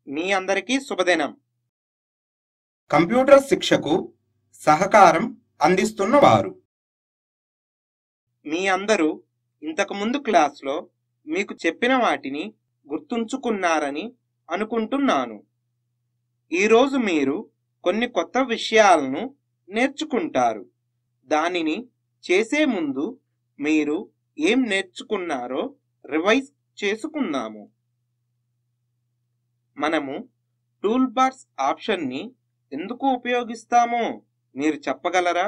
మీ అందరికీ శుభదినం కంప్యూటర్ శిక్షకు సహకారం అందిస్తున్న వారు మీ అందరూ ఇంతకుముందు క్లాస్లో మీకు చెప్పిన వాటిని గుర్తుంచుకున్నారని అనుకుంటున్నాను ఈరోజు మీరు కొన్ని కొత్త విషయాలను నేర్చుకుంటారు దానిని చేసే ముందు మీరు ఏం నేర్చుకున్నారో రివైజ్ చేసుకుందాము మనము టూల్ బార్స్ ఆప్షన్ని ఎందుకు ఉపయోగిస్తామో మీరు చెప్పగలరా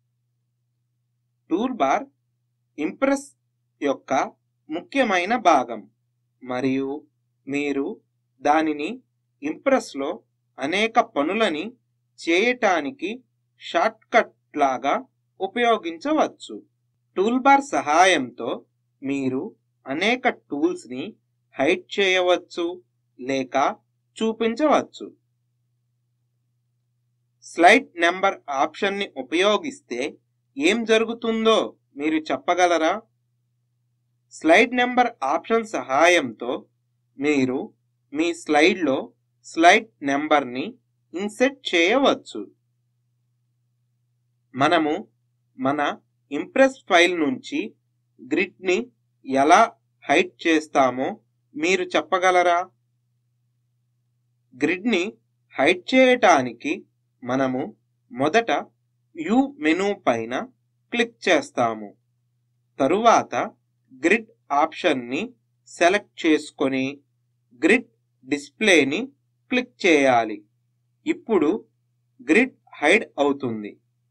టూల్ బార్ ఇంప్రెస్ యొక్క ముఖ్యమైన భాగం మరియు మీరు దానిని ఇంప్రెస్లో అనేక పనులని చేయటానికి షార్ట్ కట్ లాగా ఉపయోగించవచ్చు టూల్ బార్ సహాయంతో మీరు అనేక టూల్స్ని హైడ్ చేయవచ్చు లేక చూపించవచ్చు స్లైడ్ నెంబర్ ఆప్షన్ని ఉపయోగిస్తే ఏం జరుగుతుందో మీరు చెప్పగలరా స్లైడ్ నెంబర్ ఆప్షన్ సహాయంతో మీరు మీ స్లైడ్లో స్లైడ్ నెంబర్ని ఇన్సెట్ చేయవచ్చు మనము మన ఇంప్రెస్ ఫైల్ నుంచి గ్రిడ్ని ఎలా హైడ్ చేస్తామో మీరు చెప్పగలరా గ్రిడ్ని హైడ్ చేయటానికి మనము మొదట వ్యూ మెనూ పైన క్లిక్ చేస్తాము తరువాత గ్రిడ్ ఆప్షన్ని సెలెక్ట్ చేసుకొని గ్రిడ్ డిస్ప్లేని క్లిక్ చేయాలి ఇప్పుడు గ్రిడ్ హైడ్ అవుతుంది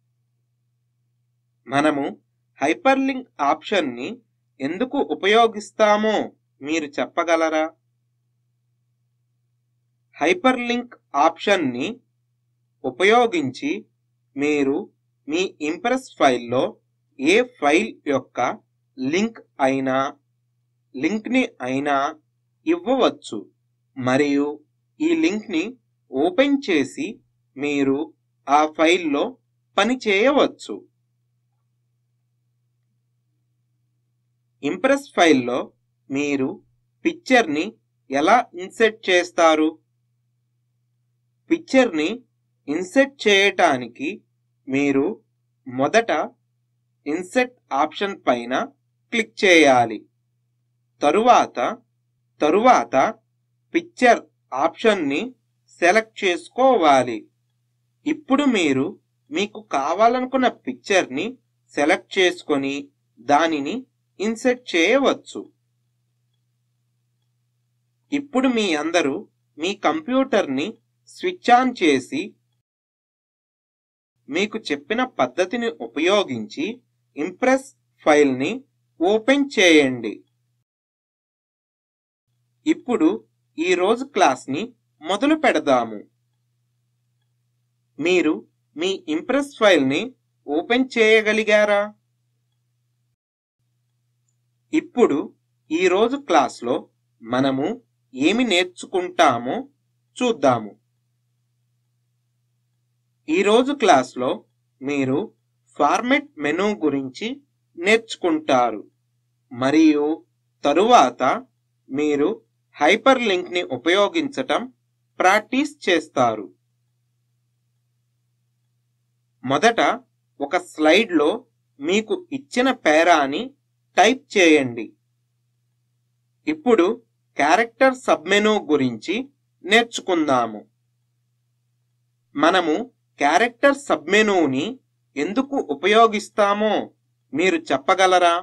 మనము హైపర్ లింక్ ఆప్షన్ని ఎందుకు ఉపయోగిస్తామో మీరు చెప్పగలరా హైపర్ లింక్ ఆప్షన్ని ఉపయోగించి మీరు మీ ఇంప్రెస్ ఫైల్లో ఏ ఫైల్ యొక్క లింక్ అయినా లింక్ని అయినా ఇవ్వవచ్చు మరియు ఈ లింక్ని ఓపెన్ చేసి మీరు ఆ ఫైల్లో పని చేయవచ్చు ఇంప్రెస్ ఫైల్లో మీరు పిక్చర్ని ఎలా ఇన్సెట్ చేస్తారు పిక్చర్ని ఇన్సెట్ చేయటానికి మీరు మొదట ఇన్సెట్ ఆప్షన్ పైన క్లిక్ చేయాలి తరువాత తరువాత పిక్చర్ ఆప్షన్ని సెలెక్ట్ చేసుకోవాలి ఇప్పుడు మీరు మీకు కావాలనుకున్న పిక్చర్ని సెలెక్ట్ చేసుకొని దానిని ఇన్సెట్ చేయవచ్చు ఇప్పుడు మీ అందరూ మీ కంప్యూటర్ని స్విచ్ ఆన్ చేసి మీకు చెప్పిన పద్ధతిని ఉపయోగించి ఇంప్రెస్ ఫైల్ని ఓపెన్ చేయండి ఇప్పుడు ఈ రోజు క్లాస్ని మొదలు పెడదాము మీరు మీ ఇంప్రెస్ ఫైల్ని ఓపెన్ చేయగలిగారా ఇప్పుడు ఈ రోజు క్లాస్లో మనము ఏమి నేర్చుకుంటామో చూద్దాము ఈ రోజు క్లాస్లో మీరు ఫార్మెట్ మెనూ గురించి నేర్చుకుంటారు మరియు తరువాత మీరు హైపర్ లింక్ని ఉపయోగించటం ప్రాక్టీస్ చేస్తారు మొదట ఒక స్లైడ్లో మీకు ఇచ్చిన పేరాని టైప్ చేయండి ఇప్పుడు క్యారెక్టర్ సబ్మెనూ గురించి నేర్చుకుందాము మనము క్యారెక్టర్ సబ్మెనూని ఎందుకు ఉపయోగిస్తామో మీరు చెప్పగలరా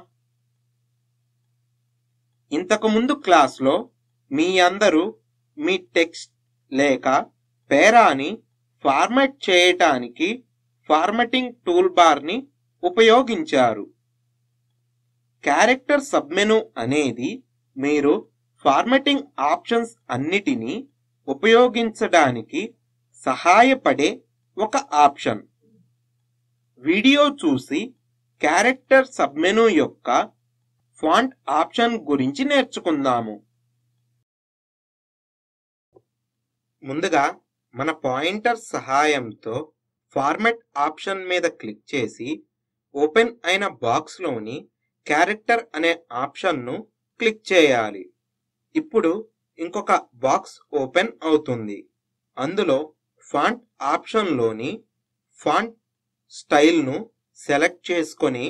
ఇంతకుముందు క్లాస్లో మీ అందరూ మీ టెక్స్ట్ లేక పేరాని ఫార్మాట్ చేయటానికి ఫార్మాటింగ్ టూల్ బార్ని ఉపయోగించారు క్యారెక్టర్ సబ్మెను అనేది మీరు ఫార్మాటింగ్ ఆప్షన్స్ అన్నిటినీ ఉపయోగించడానికి సహాయపడే ఒక ఆప్షన్ వీడియో చూసి క్యారెక్టర్ సబ్మెను యొక్క ఫాంట్ ఆప్షన్ గురించి నేర్చుకుందాము ముందుగా మన పాయింటర్ సహాయంతో ఫార్మాట్ ఆప్షన్ మీద క్లిక్ చేసి ఓపెన్ అయిన బాక్స్లోని క్యారెక్టర్ అనే ఆప్షన్ను క్లిక్ చేయాలి ఇప్పుడు ఇంకొక బాక్స్ ఓపెన్ అవుతుంది అందులో ఫాంట్ ఆప్షన్లోని ఫాంట్ స్టైల్ను సెలెక్ట్ చేసుకొని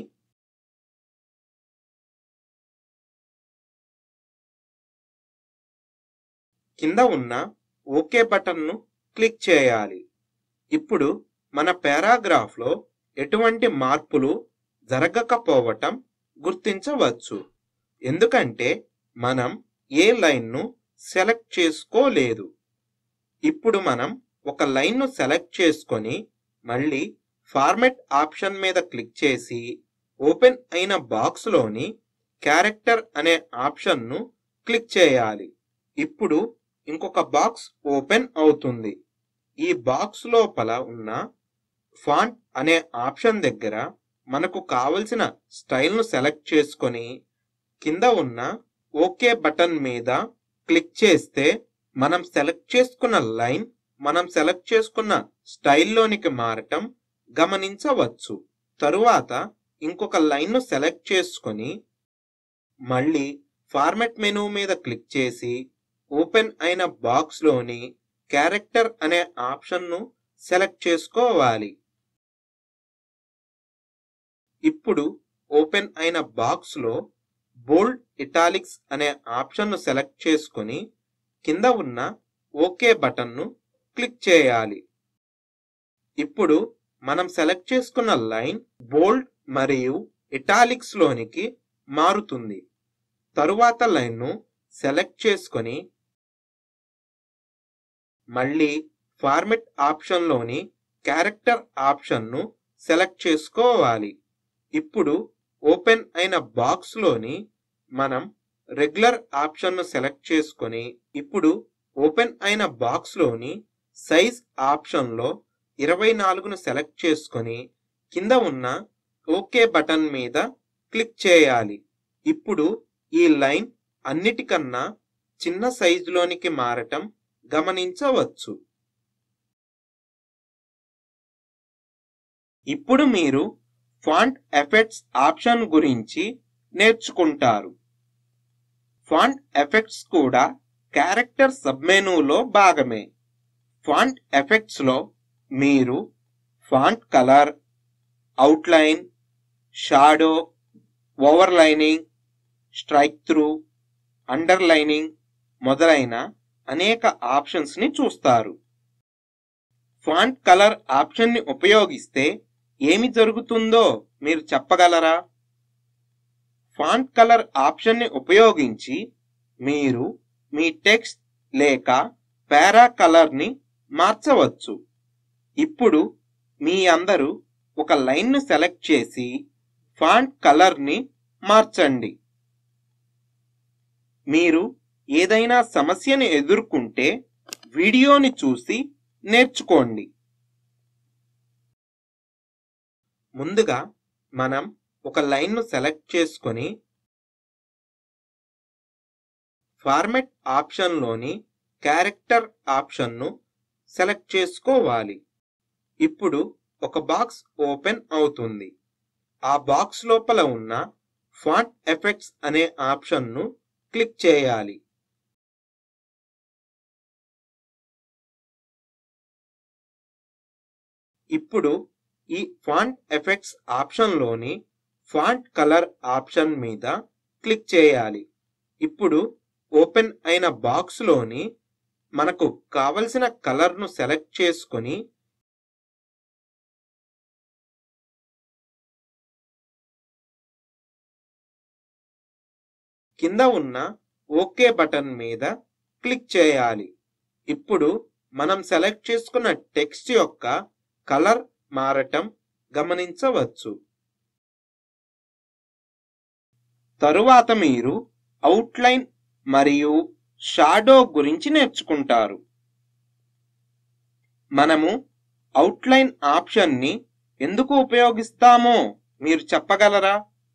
కింద ఉన్న ఓకే బటన్ను క్లిక్ చేయాలి ఇప్పుడు మన పారాగ్రాఫ్లో ఎటువంటి మార్పులు జరగకపోవటం గుర్తించవచ్చు ఎందుకంటే మనం ఏ లైన్ను సెలెక్ట్ చేసుకోలేదు ఇప్పుడు మనం ఒక లైన్ను సెలెక్ట్ చేసుకొని మళ్ళీ ఫార్మెట్ ఆప్షన్ మీద క్లిక్ చేసి ఓపెన్ అయిన బాక్స్లోని క్యారెక్టర్ అనే ఆప్షన్ను క్లిక్ చేయాలి ఇప్పుడు ఇంకొక బాక్స్ ఓపెన్ అవుతుంది ఈ బాక్స్ లోపల ఉన్న ఫాంట్ అనే ఆప్షన్ దగ్గర మనకు కావలసిన స్టైల్ను సెలెక్ట్ చేసుకొని కింద ఉన్న ఓకే బటన్ మీద క్లిక్ చేస్తే మనం సెలెక్ట్ చేసుకున్న లైన్ మనం సెలెక్ట్ చేసుకున్న స్టైల్లోనికి మారటం గమనించవచ్చు తరువాత ఇంకొక లైన్ను సెలెక్ట్ చేసుకొని మళ్ళీ ఫార్మెట్ మెనూ మీద క్లిక్ చేసి ఓపెన్ అయిన బాక్స్లోని క్యారెక్టర్ అనే ఆప్షన్ను సెలెక్ట్ చేసుకోవాలి ఇప్పుడు ఓపెన్ అయిన బాక్స్లో బోల్డ్ ఇటాలిక్స్ అనే ఆప్షన్ను సెలెక్ట్ చేసుకొని కింద ఉన్న ఓకే బటన్ను క్లిక్ చేయాలి ఇప్పుడు మనం సెలెక్ట్ చేసుకున్న లైన్ బోల్డ్ మరియు ఇటాలిక్స్ లోనికి మారుతుంది తరువాత లైన్ను సెలెక్ట్ చేసుకొని మళ్ళీ ఫార్మెట్ ఆప్షన్లోని క్యారెక్టర్ ఆప్షన్ను సెలెక్ట్ చేసుకోవాలి ఇప్పుడు ఓపెన్ అయిన బాక్స్లోని మనం రెగ్యులర్ ఆప్షన్ను సెలెక్ట్ చేసుకొని ఇప్పుడు ఓపెన్ అయిన బాక్స్లోని సైజ్ ఆప్షన్లో ఇరవై నాలుగును సెలెక్ట్ చేసుకొని కింద ఉన్న ఓకే బటన్ మీద క్లిక్ చేయాలి ఇప్పుడు ఈ లైన్ అన్నిటికన్నా చిన్న సైజులోనికి మారటం గమనించవచ్చు ఇప్పుడు మీరు ఫాంట్ ఎఫెక్ట్స్ ఆప్షన్ గురించి నేర్చుకుంటారు ఫాంట్ ఎఫెక్ట్స్ కూడా క్యారెక్టర్ సబ్మెనూలో భాగమే ఫాంట్ ఎఫెక్ట్స్ లో మీరు font colour outline shadow overlining strike through underlining మొదలైన అనేక ఆప్షన్స్ ని చూస్తారు ఫాంట్ కలర్ ఆప్షన్ ని ఉపయోగిస్తే ఏమి జరుగుతుందో మీరు చెప్పగలరా ఫాంట్ కలర్ ఆప్షన్ ని ఉపయోగించి మీరు మీ టెక్స్ట్ లేక పారా కలర్ ని మార్చవచ్చు ఇప్పుడు మీ అందరూ ఒక లైన్ ను సెలెక్ట్ చేసి ఫాంట్ కలర్ ని మార్చండి మీరు ఏదైనా సమస్యను ఎదుర్కొంటే వీడియోని చూసి నేర్చుకోండి ముందుగా మనం ఒక లైన్ను సెలెక్ట్ చేసుకొని ఫార్మెట్ ఆప్షన్లోని క్యారెక్టర్ ఆప్షన్ను సెలెక్ట్ చేసుకోవాలి ఇప్పుడు ఒక బాక్స్ ఓపెన్ అవుతుంది ఆ బాక్స్ లోపల ఉన్న ఫాంట్ ఎఫెక్ట్స్ అనే ఆప్షన్ను క్లిక్ చేయాలి ఇప్పుడు ఈ ఫాంట్ ఎఫెక్ట్స్ ఆప్షన్లోని ఫాంట్ కలర్ ఆప్షన్ మీద క్లిక్ చేయాలి ఇప్పుడు ఓపెన్ అయిన బాక్స్లోని మనకు కావలసిన కలర్ను సెలెక్ట్ చేసుకొని కింద ఉన్న ఓకే బటన్ మీద క్లిక్ చేయాలి ఇప్పుడు మనం సెలెక్ట్ చేసుకున్న టెక్స్ట్ యొక్క కలర్ మారటం గమనించవచ్చు తరువాత మీరు అవుట్లైన్ మరియు షాడో గురించి నేర్చుకుంటారు మనము అవుట్లైన్ ఆప్షన్ని ఎందుకు ఉపయోగిస్తామో మీరు చెప్పగలరా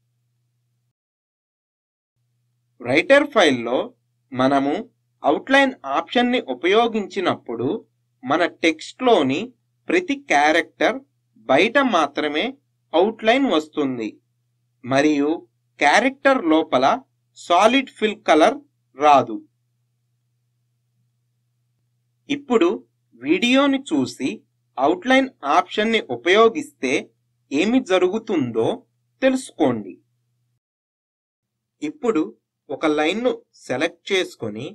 రైటర్ ఫైల్లో మనము అవుట్లైన్ ఆప్షన్ని ఉపయోగించినప్పుడు మన టెక్స్ట్లోని ప్రతి క్యారెక్టర్ బయట మాత్రమే అవుట్లైన్ వస్తుంది మరియు క్యారెక్టర్ లోపల సాలిడ్ ఫిల్ కలర్ రాదు ఇప్పుడు వీడియోని చూసి అవుట్లైన్ ఆప్షన్ని ఉపయోగిస్తే ఏమి జరుగుతుందో తెలుసుకోండి ఇప్పుడు ఒక లైన్ను సెలెక్ట్ చేసుకొని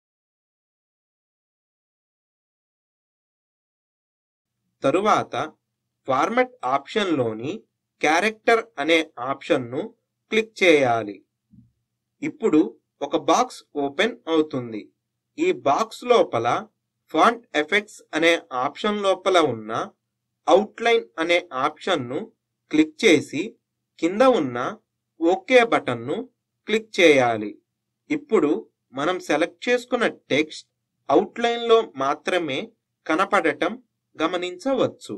తరువాత ఫార్మెట్ ఆప్షన్లోని క్యారెక్టర్ అనే ఆప్షన్ను క్లిక్ చేయాలి ఇప్పుడు ఒక బాక్స్ ఓపెన్ అవుతుంది ఈ బాక్స్ లోపల ఫాంట్ ఎఫెక్ట్స్ అనే ఆప్షన్ లోపల ఉన్న అవుట్లైన్ అనే ఆప్షన్ను క్లిక్ చేసి కింద ఉన్న ఓకే బటన్ను క్లిక్ చేయాలి ఇప్పుడు మనం సెలెక్ట్ చేసుకున్న టెక్స్ట్ అవుట్లైన్లో మాత్రమే కనపడటం గమనించవచ్చు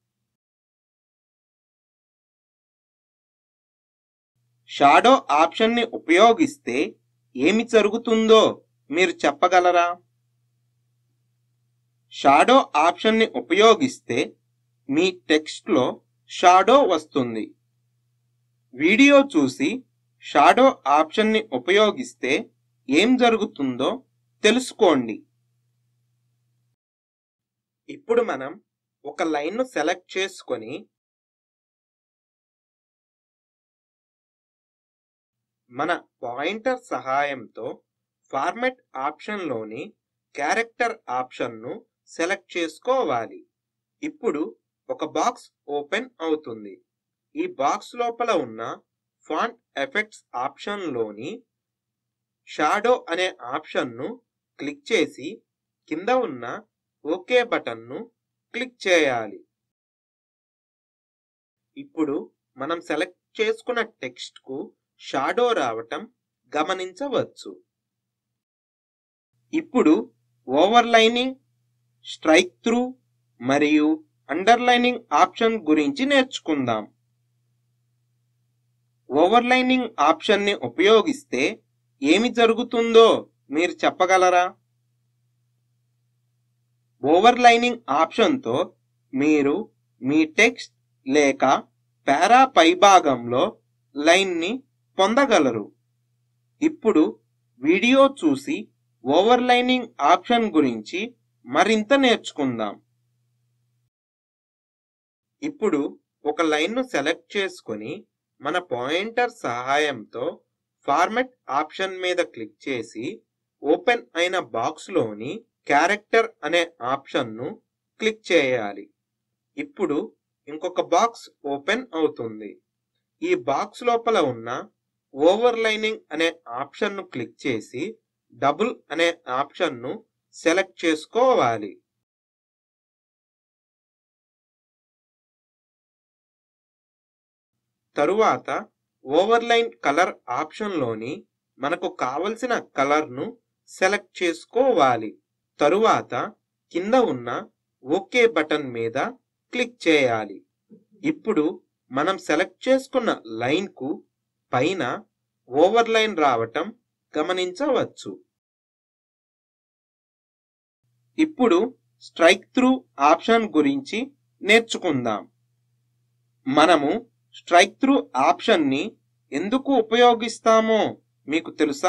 షాడో ఆప్షన్ని ఉపయోగిస్తే ఏమి జరుగుతుందో మీరు చెప్పగలరా షాడో ఆప్షన్ని ఉపయోగిస్తే మీ టెక్స్ట్లో షాడో వస్తుంది వీడియో చూసి షాడో ఆప్షన్ని ఉపయోగిస్తే ఏం జరుగుతుందో తెలుసుకోండి ఇప్పుడు మనం ఒక లైన్ను సెలెక్ట్ చేసుకొని మన పాయింటర్ సహాయంతో ఫార్మెట్ ఆప్షన్లోని క్యారెక్టర్ ఆప్షన్ను సెలెక్ట్ చేసుకోవాలి ఇప్పుడు ఒక బాక్స్ ఓపెన్ అవుతుంది ఈ బాక్స్ లోపల ఉన్న ఫాంట్ ఎఫెక్ట్స్ ఆప్షన్లోని షాడో అనే ఆప్షన్ను క్లిక్ చేసి కింద ఉన్న ఓకే బటన్ను క్లిక్ చేయాలి ఇప్పుడు మనం సెలెక్ట్ చేసుకున్న టెక్స్ట్కు షాడో రావటం గమనించవచ్చు ఇప్పుడు ఓవర్లైనింగ్ స్ట్రైక్ త్రూ మరియు అండర్లైనింగ్ ఆప్షన్ గురించి నేర్చుకుందాం ఓవర్లైనింగ్ ఆప్షన్ని ఉపయోగిస్తే ఏమి జరుగుతుందో మీరు చెప్పగలరా ఓవర్లైనింగ్ ఆప్షన్తో మీరు మీ టెక్స్ట్ లేక పారా పైభాగంలో లైన్ని పొందగలరు ఇప్పుడు వీడియో చూసి ఓవర్లైనింగ్ ఆప్షన్ గురించి మరింత నేర్చుకుందాం ఇప్పుడు ఒక లైన్ను సెలెక్ట్ చేసుకొని మన పాయింటర్ సహాయంతో ఫార్మెట్ ఆప్షన్ మీద క్లిక్ చేసి ఓపెన్ అయిన బాక్స్లోని క్యారెక్టర్ అనే ఆప్షన్ను క్లిక్ చేయాలి ఇప్పుడు ఇంకొక బాక్స్ ఓపెన్ అవుతుంది ఈ బాక్స్ లోపల ఉన్న ఓవర్లైనింగ్ అనే ఆప్షన్ను క్లిక్ చేసి డబుల్ అనే ఆప్షన్ను సెలెక్ట్ చేసుకోవాలి తరువాత ఓవర్లైన్ కలర్ ఆప్షన్లోని మనకు కావలసిన కలర్ను సెలెక్ట్ చేసుకోవాలి తరువాత కింద ఉన్న ఓకే బటన్ మీద క్లిక్ చేయాలి ఇప్పుడు మనం సెలెక్ట్ చేసుకున్న లైన్కు పైన ఓవర్లైన్ రావటం గమనించవచ్చు ఇప్పుడు స్ట్రైక్ త్రూ ఆప్షన్ గురించి నేర్చుకుందాం మనము స్ట్రైక్ త్రూ ఆప్షన్ని ఎందుకు ఉపయోగిస్తామో మీకు తెలుసా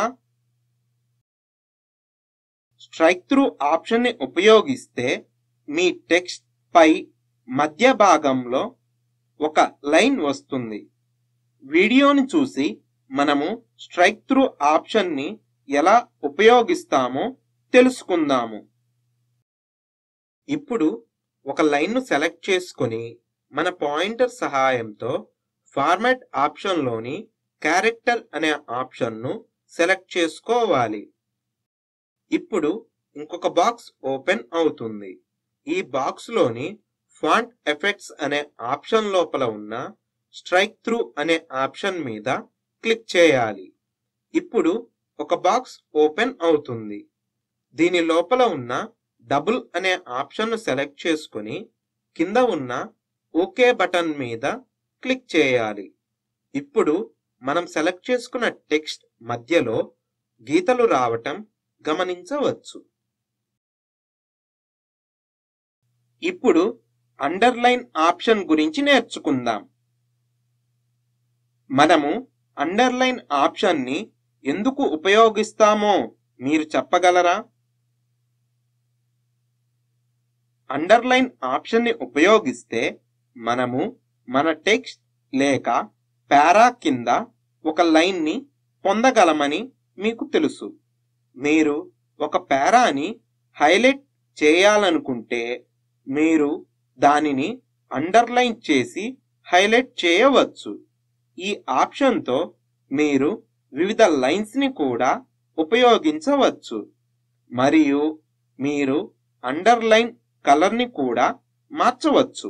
స్ట్రైక్ త్రూ ఆప్షన్ని ఉపయోగిస్తే మీ టెక్స్ట్ పై మధ్య భాగంలో ఒక లైన్ వస్తుంది వీడియోని చూసి మనము స్ట్రైక్ త్రూ ఆప్షన్ని ఎలా ఉపయోగిస్తామో తెలుసుకుందాము ఇప్పుడు ఒక లైన్ను సెలెక్ట్ చేసుకొని మన పాయింటర్ సహాయంతో ఫార్మాట్ ఆప్షన్లోని క్యారెక్టర్ అనే ఆప్షన్ను సెలెక్ట్ చేసుకోవాలి ఇప్పుడు ఇంకొక బాక్స్ ఓపెన్ అవుతుంది ఈ బాక్స్లోని ఫాంట్ ఎఫెక్ట్స్ అనే ఆప్షన్ లోపల ఉన్న స్ట్రైక్ త్రూ అనే ఆప్షన్ మీద క్లిక్ చేయాలి ఇప్పుడు ఒక బాక్స్ ఓపెన్ అవుతుంది దీని లోపల ఉన్న డబుల్ అనే ఆప్షన్ను సెలెక్ట్ చేసుకొని కింద ఉన్న ఓకే బటన్ మీద క్లిక్ చేయాలి ఇప్పుడు మనం సెలెక్ట్ చేసుకున్న టెక్స్ట్ మధ్యలో గీతలు రావటం గమనించవచ్చు ఇప్పుడు అండర్లైన్ ఆప్షన్ గురించి నేర్చుకుందాం మనము అండర్లైన్ ఆప్షన్ని ఎందుకు ఉపయోగిస్తామో మీరు చెప్పగలరా అండర్లైన్ ఆప్షన్ని ఉపయోగిస్తే మనము మన టెక్స్ట్ లేక పారా కింద ఒక లైన్ని పొందగలమని మీకు తెలుసు మీరు ఒక పారాని హైలైట్ చేయాలనుకుంటే మీరు దానిని అండర్లైన్ చేసి హైలైట్ చేయవచ్చు ఈ ఆప్షన్తో మీరు వివిధ లైన్స్ని కూడా ఉపయోగించవచ్చు మరియు మీరు అండర్లైన్ కలర్ని కూడా మార్చవచ్చు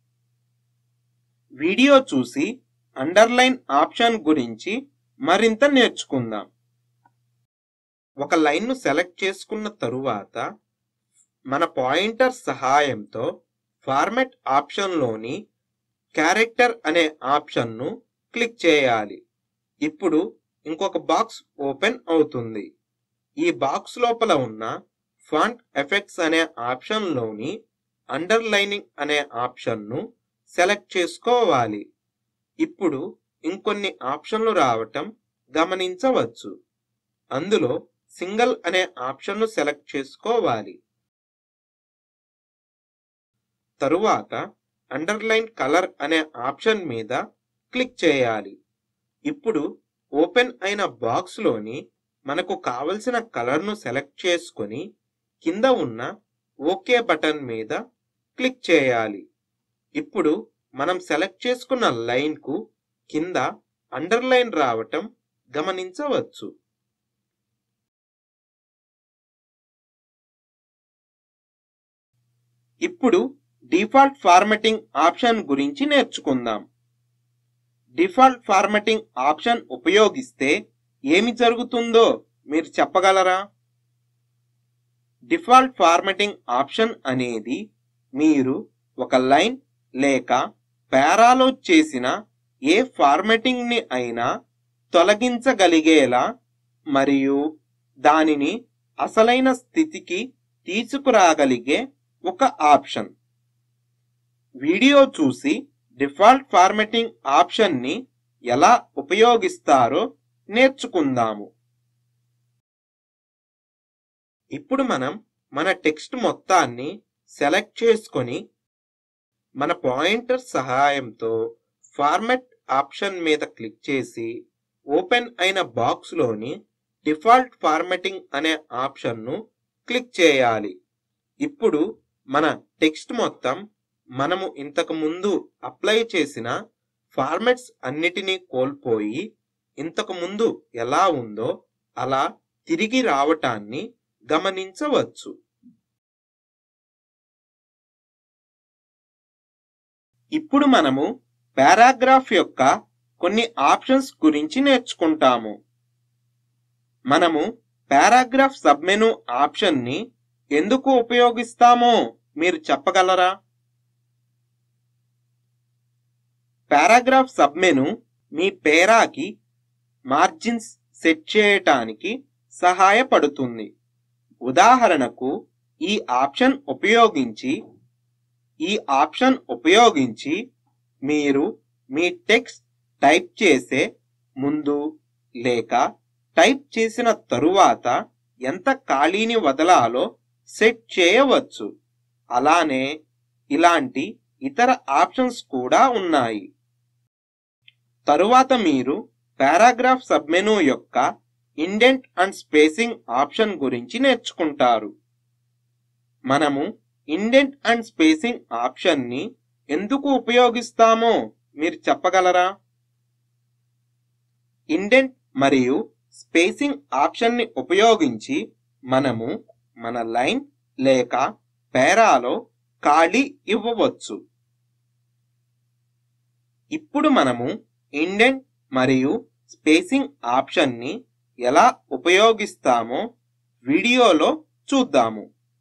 వీడియో చూసి అండర్లైన్ ఆప్షన్ గురించి మరింత నేర్చుకుందాం ఒక లైన్ను సెలెక్ట్ చేసుకున్న తరువాత మన పాయింటర్ సహాయంతో ఫార్మెట్ ఆప్షన్లోని క్యారెక్టర్ అనే ఆప్షన్ను క్లిక్ చేయాలి ఇప్పుడు ఇంకొక బాక్స్ ఓపెన్ అవుతుంది ఈ బాక్స్ లోపల ఉన్న ఫాంట్ ఎఫెక్ట్స్ అనే ఆప్షన్లోని అండర్లైనింగ్ అనే ఆప్షన్ను సెలెక్ట్ చేసుకోవాలి ఇప్పుడు ఇంకొన్ని ఆప్షన్లు రావటం గమనించవచ్చు అందులో సింగిల్ అనే ఆప్షన్ను సెలెక్ట్ చేసుకోవాలి తరువాత అండర్లైన్ కలర్ అనే ఆప్షన్ మీద క్లిక్ చేయాలి ఇప్పుడు ఓపెన్ అయిన బాక్స్లోని మనకు కావలసిన కలర్ను సెలెక్ట్ చేసుకొని కింద ఉన్న ఓకే బటన్ మీద క్లిక్ చేయాలి ఇప్పుడు మనం సెలెక్ట్ చేసుకున్న లైన్కు కింద అండర్లైన్ రావటం గమనించవచ్చు ఇప్పుడు డిఫాల్ట్ ఫార్మెటింగ్ ఆప్షన్ గురించి నేర్చుకుందాం డిఫాల్ట్ ఫార్మెటింగ్ ఆప్షన్ ఉపయోగిస్తే ఏమి జరుగుతుందో మీరు చెప్పగలరా డిఫాల్ట్ ఫార్మెటింగ్ ఆప్షన్ అనేది మీరు ఒక లైన్ లేక పారాలో చేసిన ఏ ఫార్మెటింగ్ ని అయినా తొలగించగలిగేలా మరియు దానిని అసలైన స్థితికి తీసుకురాగలిగే ఒక ఆప్షన్ వీడియో చూసి డిఫాల్ట్ ఫార్మెటింగ్ ఆప్షన్ని ఎలా ఉపయోగిస్తారో నేర్చుకుందాము ఇప్పుడు మనం మన టెక్స్ట్ మొత్తాన్ని సెలెక్ట్ చేసుకొని మన పాయింటర్ సహాయంతో ఫార్మెట్ ఆప్షన్ మీద క్లిక్ చేసి ఓపెన్ అయిన బాక్స్లోని డిఫాల్ట్ ఫార్మెటింగ్ అనే ఆప్షన్ను క్లిక్ చేయాలి ఇప్పుడు మన టెక్స్ట్ మొత్తం మనము ఇంతకు ముందు అప్లై చేసిన ఫార్మెట్స్ అన్నిటినీ కోల్పోయి ఇంతకు ముందు ఎలా ఉందో అలా తిరిగి రావటాన్ని గమనించవచ్చు ఇప్పుడు మనము పారాగ్రాఫ్ యొక్క కొన్ని ఆప్షన్స్ గురించి నేర్చుకుంటాము మనము పారాగ్రాఫ్ సబ్మెను ఆప్షన్ని ఎందుకు ఉపయోగిస్తామో మీరు చెప్పగలరా పారాగ్రాఫ్ సబ్మెను మీ పేరాకి మార్జిన్స్ సెట్ చేయటానికి సహాయపడుతుంది ఉదాహరణకు ఈ ఆప్షన్ ఉపయోగించి ఈ ఆప్షన్ ఉపయోగించి మీరు మీ టెక్స్ట్ టైప్ చేసే ముందు లేక టైప్ చేసిన తరువాత ఎంత ఖాళీని వదలాలో సెట్ చేయవచ్చు అలానే ఇలాంటి ఇతర ఆప్షన్స్ కూడా ఉన్నాయి తరువాత మీరు పారాగ్రాఫ్ సబ్మెను యొక్క ఇండెంట్ అండ్ స్పేసింగ్ ఆప్షన్ గురించి నేర్చుకుంటారు మనము ఇండెంట్ అండ్ స్పేసింగ్ ఆప్షన్ని ఎందుకు ఉపయోగిస్తామో మీరు చెప్పగలరా ఇండెంట్ మరియు స్పేసింగ్ ఆప్షన్ని ఉపయోగించి మనము మన లైన్ లేక పేరాలో ఖాళీ ఇవ్వవచ్చు ఇప్పుడు మనము ఇండెంట్ మరియు స్పేసింగ్ ఆప్షన్ని ఎలా ఉపయోగిస్తామో వీడియోలో చూద్దాము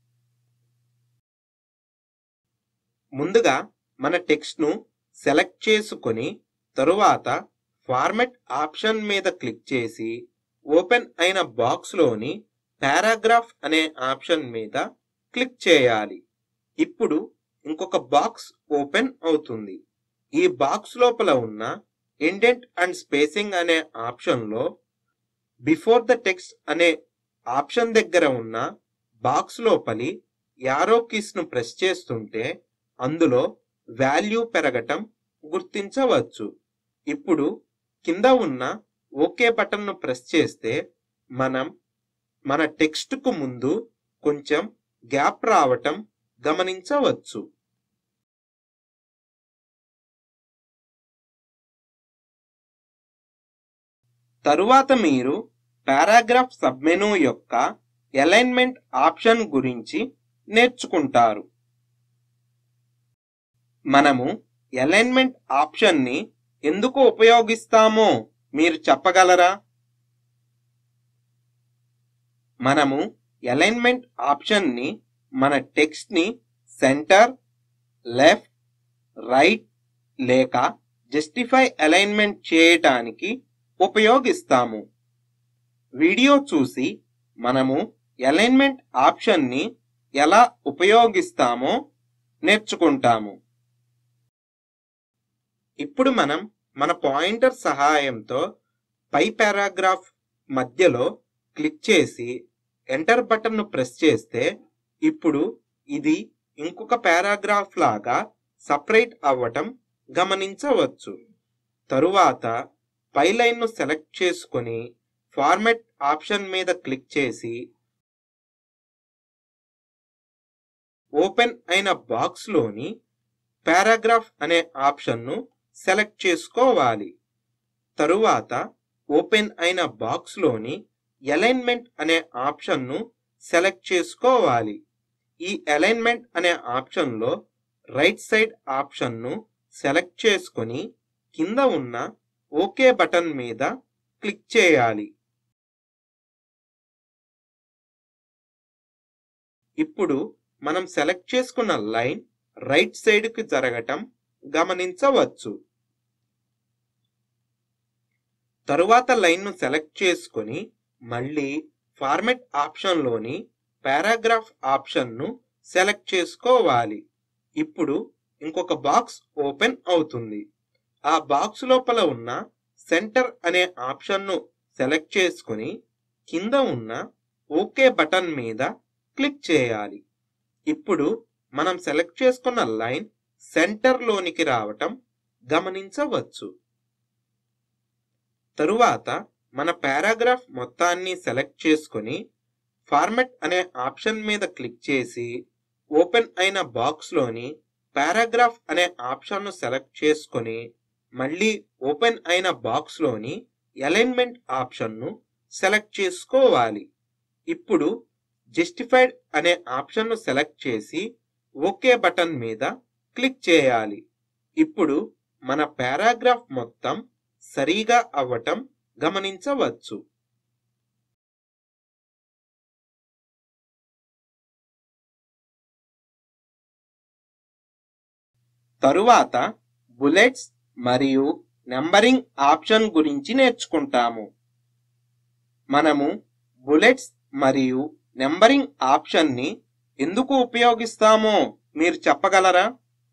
ముందుగా మన టెక్స్ట్ను సెలెక్ట్ చేసుకొని తరువాత ఫార్మెట్ ఆప్షన్ మీద క్లిక్ చేసి ఓపెన్ అయిన బాక్స్లోని పారాగ్రాఫ్ అనే ఆప్షన్ మీద క్లిక్ చేయాలి ఇప్పుడు ఇంకొక బాక్స్ ఓపెన్ అవుతుంది ఈ బాక్స్ లోపల ఉన్న ఇండెంట్ అండ్ స్పేసింగ్ అనే ఆప్షన్లో బిఫోర్ ద టెక్స్ట్ అనే ఆప్షన్ దగ్గర ఉన్న బాక్స్ లోపలి యారో కీస్ను ప్రెస్ చేస్తుంటే అందులో వాల్యూ పెరగటం గుర్తించవచ్చు ఇప్పుడు కింద ఉన్న ఓకే బటన్ను ప్రెస్ చేస్తే మనం మన టెక్స్ట్కు ముందు కొంచెం గ్యాప్ రావటం గమనించవచ్చు తరువాత మీరు పారాగ్రాఫ్ సబ్మెనూ యొక్క అలైన్మెంట్ ఆప్షన్ గురించి నేర్చుకుంటారు మనము అలైన్మెంట్ ఆప్షన్ని ఎందుకు ఉపయోగిస్తామో మీరు చెప్పగలరా మనము అలైన్మెంట్ ఆప్షన్ని మన టెక్స్ట్ని సెంటర్ లెఫ్ట్ రైట్ లేక జస్టిఫై అలైన్మెంట్ చేయటానికి ఉపయోగిస్తాము వీడియో చూసి మనము అలైన్మెంట్ ఆప్షన్ని ఎలా ఉపయోగిస్తామో నేర్చుకుంటాము ఇప్పుడు మనం మన పాయింటర్ సహాయంతో పై పారాగ్రాఫ్ మధ్యలో క్లిక్ చేసి ఎంటర్ బటన్ను ప్రెస్ చేస్తే ఇప్పుడు ఇది ఇంకొక పారాగ్రాఫ్ లాగా సపరేట్ అవ్వటం గమనించవచ్చు తరువాత పై లైన్ను సెలెక్ట్ చేసుకొని ఫార్మెట్ ఆప్షన్ మీద క్లిక్ చేసి ఓపెన్ అయిన బాక్స్లోని పారాగ్రాఫ్ అనే ఆప్షన్ను సెలెక్ట్ చేసుకోవాలి తరువాత ఓపెన్ అయిన బాక్స్లోని అలైన్మెంట్ అనే ఆప్షన్ను సెలెక్ట్ చేసుకోవాలి ఈ అలైన్మెంట్ అనే ఆప్షన్లో రైట్ సైడ్ ఆప్షన్ను సెలెక్ట్ చేసుకొని కింద ఉన్న ఓకే బటన్ మీద క్లిక్ చేయాలి ఇప్పుడు మనం సెలెక్ట్ చేసుకున్న లైన్ రైట్ సైడ్కి జరగటం గమనించవచ్చు తరువాత లైన్ను సెలెక్ట్ చేసుకొని మళ్ళీ ఫార్మెట్ ఆప్షన్లోని పారాగ్రాఫ్ ఆప్షన్ను సెలెక్ట్ చేసుకోవాలి ఇప్పుడు ఇంకొక బాక్స్ ఓపెన్ అవుతుంది ఆ బాక్స్ లోపల ఉన్న సెంటర్ అనే ఆప్షన్ను సెలెక్ట్ చేసుకొని కింద ఉన్న ఓకే బటన్ మీద క్లిక్ చేయాలి ఇప్పుడు మనం సెలెక్ట్ చేసుకున్న లైన్ సెంటర్లోనికి రావటం గమనించవచ్చు తరువాత మన పారాగ్రాఫ్ మొత్తాన్ని సెలెక్ట్ చేసుకొని ఫార్మెట్ అనే ఆప్షన్ మీద క్లిక్ చేసి ఓపెన్ అయిన బాక్స్లోని పారాగ్రాఫ్ అనే ఆప్షన్ను సెలెక్ట్ చేసుకొని మళ్ళీ ఓపెన్ అయిన బాక్స్లోని అలైన్మెంట్ ఆప్షన్ను సెలెక్ట్ చేసుకోవాలి ఇప్పుడు జస్టిఫైడ్ అనే ఆప్షన్ను సెలెక్ట్ చేసి ఓకే బటన్ మీద క్లిక్ చేయాలి ఇప్పుడు మన పారాగ్రాఫ్ మొత్తం సరిగా అవ్వటం గమనించవచ్చు తరువాత బుల్లెట్స్ మరియు నెంబరింగ్ ఆప్షన్ గురించి నేర్చుకుంటాము మనము బుల్లెట్స్ మరియు నెంబరింగ్ ఆప్షన్ని ఎందుకు ఉపయోగిస్తామో మీరు చెప్పగలరా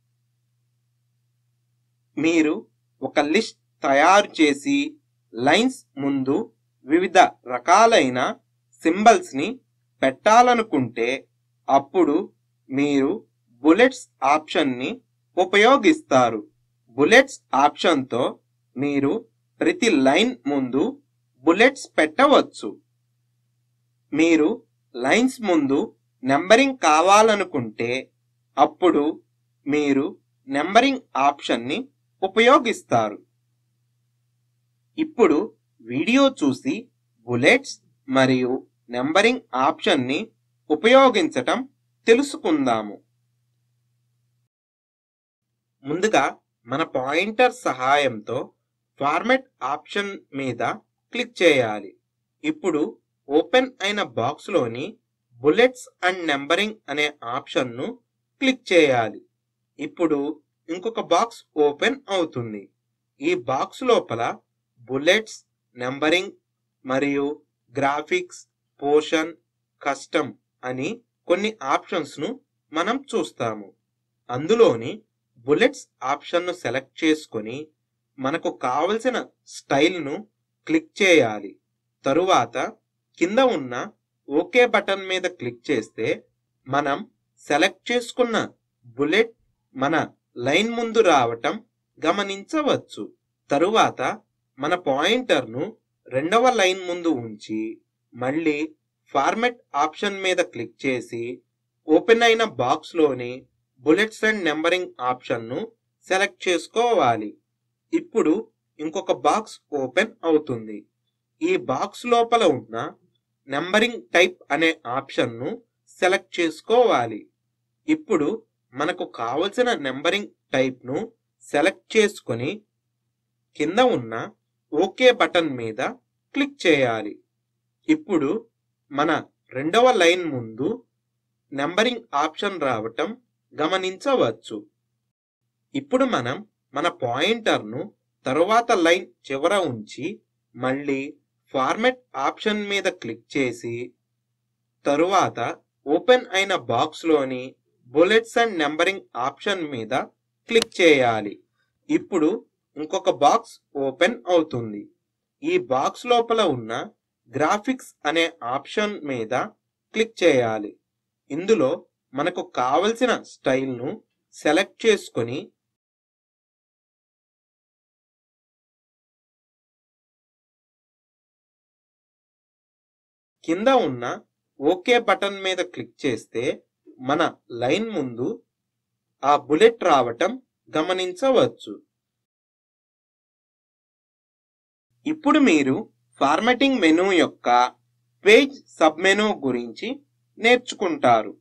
మీరు ఒక లిస్ట్ తయారు చేసి లైన్స్ ముందు వివిధ రకాలైన సింబల్స్ ని పెట్టాలనుకుంటే అప్పుడు మీరు బుల్లెట్స్ ఆప్షన్ని ఉపయోగిస్తారు బుల్లెట్స్ ఆప్షన్తో మీరు ప్రతి లైన్ ముందు బుల్లెట్స్ పెట్టవచ్చు మీరు లైన్స్ ముందు నెంబరింగ్ కావాలనుకుంటే అప్పుడు మీరు నెంబరింగ్ ఆప్షన్ని ఉపయోగిస్తారు ఇప్పుడు వీడియో చూసి బుల్లెట్స్ మరియు నెంబరింగ్ ఆప్షన్ని ఉపయోగించటం తెలుసుకుందాము ముందుగా మన పాయింటర్ సహాయంతో ఫార్మెట్ ఆప్షన్ మీద క్లిక్ చేయాలి ఇప్పుడు ఓపెన్ అయిన బాక్స్లోని బుల్లెట్స్ అండ్ నెంబరింగ్ అనే ఆప్షన్ను క్లిక్ చేయాలి ఇప్పుడు ఇంకొక బాక్స్ ఓపెన్ అవుతుంది ఈ బాక్స్ లోపల బుల్లెట్స్ నెంబరింగ్ మరియు గ్రాఫిక్స్ పోషన్ కస్టమ్ అని కొన్ని ఆప్షన్స్ను మనం చూస్తాము అందులోని బుల్లెట్స్ ఆప్షన్ను సెలెక్ట్ చేసుకొని మనకు కావలసిన స్టైల్ను క్లిక్ చేయాలి తరువాత కింద ఉన్న ఓకే బటన్ మీద క్లిక్ చేస్తే మనం సెలెక్ట్ చేసుకున్న బుల్లెట్ మన లైన్ ముందు రావటం గమనించవచ్చు తరువాత మన పాయింటర్ను రెండవ లైన్ ముందు ఉంచి మళ్ళీ ఫార్మెట్ ఆప్షన్ మీద క్లిక్ చేసి ఓపెన్ అయిన బాక్స్లోని బుల్లెట్స్ అండ్ నెంబరింగ్ ఆప్షన్ను సెలెక్ట్ చేసుకోవాలి ఇప్పుడు ఇంకొక బాక్స్ ఓపెన్ అవుతుంది ఈ బాక్స్ లోపల ఉన్న నెంబరింగ్ టైప్ అనే ఆప్షన్ను సెలెక్ట్ చేసుకోవాలి ఇప్పుడు మనకు కావలసిన నెంబరింగ్ టైప్ను సెలెక్ట్ చేసుకొని కింద ఉన్న ఓకే బటన్ మీద క్లిక్ చేయాలి ఇప్పుడు మన రెండవ లైన్ ముందు నెంబరింగ్ ఆప్షన్ రావటం గమనించవచ్చు ఇప్పుడు మనం మన పాయింటర్ను తరువాత లైన్ చివర ఉంచి మళ్ళీ ఫార్మెట్ ఆప్షన్ మీద క్లిక్ చేసి తరువాత ఓపెన్ అయిన బాక్స్లోని బుల్లెట్స్ అండ్ నెంబరింగ్ ఆప్షన్ మీద క్లిక్ చేయాలి ఇప్పుడు ఇంకొక బాక్స్ ఓపెన్ అవుతుంది ఈ బాక్స్ లోపల ఉన్న గ్రాఫిక్స్ అనే ఆప్షన్ మీద క్లిక్ చేయాలి ఇందులో మనకు కావలసిన స్టైల్ను సెలెక్ట్ చేసుకొని కింద ఉన్న ఓకే బటన్ మీద క్లిక్ చేస్తే మన లైన్ ముందు ఆ బుల్లెట్ రావటం గమనించవచ్చు ఇప్పుడు మీరు ఫార్మాటింగ్ మెనూ యొక్క పేజ్ సబ్ మెనూ గురించి నేర్చుకుంటారు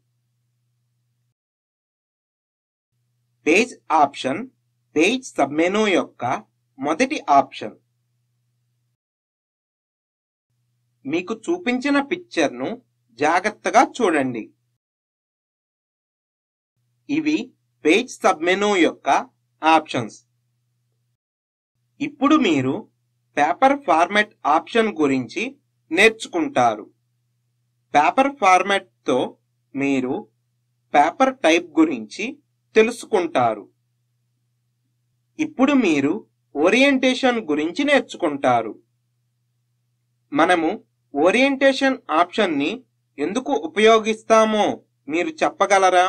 page option page sub menu యొక్క మొదటి ఆప్షన్ మీకు చూపించిన పిక్చర్ను జాగ్రత్తగా చూడండి ఇవి పేజ్ సబ్ మెనూ యొక్క ఆప్షన్స్ ఇప్పుడు మీరు పేపర్ ఫార్మాట్ ఆప్షన్ గురించి నేర్చుకుంటారు పేపర్ ఫార్మాట్తో మీరు పేపర్ టైప్ గురించి తెలుసుకుంటారు ఇప్పుడు మీరు ఓరియంటేషన్ గురించి నేర్చుకుంటారు మనము ఓరియంటేషన్ ఆప్షన్ని ఎందుకు ఉపయోగిస్తామో మీరు చెప్పగలరా